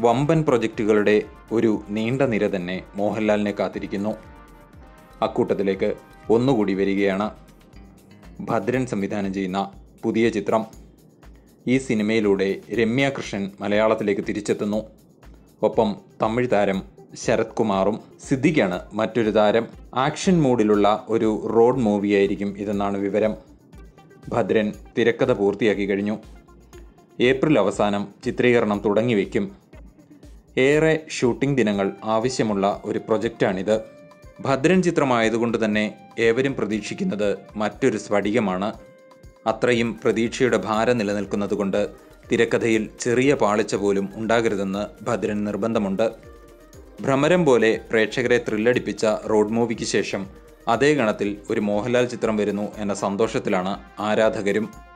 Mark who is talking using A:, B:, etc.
A: വമ്പൻ പ്രൊജക്റ്റുകളുടെ ഒരു നീണ്ട നിര തന്നെ മോഹൻലാലിനെ കാത്തിരിക്കുന്നു അക്കൂട്ടത്തിലേക്ക് ഒന്നുകൂടി വരികയാണ് ഭദ്രൻ സംവിധാനം ചെയ്യുന്ന പുതിയ ചിത്രം ഈ സിനിമയിലൂടെ രമ്യ കൃഷ്ണൻ മലയാളത്തിലേക്ക് തിരിച്ചെത്തുന്നു ഒപ്പം തമിഴ് താരം ശരത് കുമാറും സിദ്ദിഖാണ് മറ്റൊരു താരം ആക്ഷൻ മൂഡിലുള്ള ഒരു റോഡ് മൂവിയായിരിക്കും ഇതെന്നാണ് വിവരം ഭദ്രൻ തിരക്കഥ പൂർത്തിയാക്കി കഴിഞ്ഞു ഏപ്രിൽ അവസാനം ചിത്രീകരണം തുടങ്ങിവെക്കും ഏറെ ഷൂട്ടിംഗ് ദിനങ്ങൾ ആവശ്യമുള്ള ഒരു പ്രൊജക്റ്റാണിത് ഭദ്രൻ ചിത്രമായതുകൊണ്ട് തന്നെ ഏവരും പ്രതീക്ഷിക്കുന്നത് മറ്റൊരു സ്ഫടികമാണ് അത്രയും പ്രതീക്ഷയുടെ ഭാരം നിലനിൽക്കുന്നതുകൊണ്ട് തിരക്കഥയിൽ ചെറിയ പാളിച്ച പോലും ഉണ്ടാകരുതെന്ന് ഭദ്രൻ നിർബന്ധമുണ്ട് ഭ്രമരം പോലെ പ്രേക്ഷകരെ ത്രില്ലടിപ്പിച്ച റോഡ് മൂവിക്ക് ശേഷം അതേ ഗണത്തിൽ ഒരു മോഹൻലാൽ ചിത്രം വരുന്നു എന്ന സന്തോഷത്തിലാണ് ആരാധകരും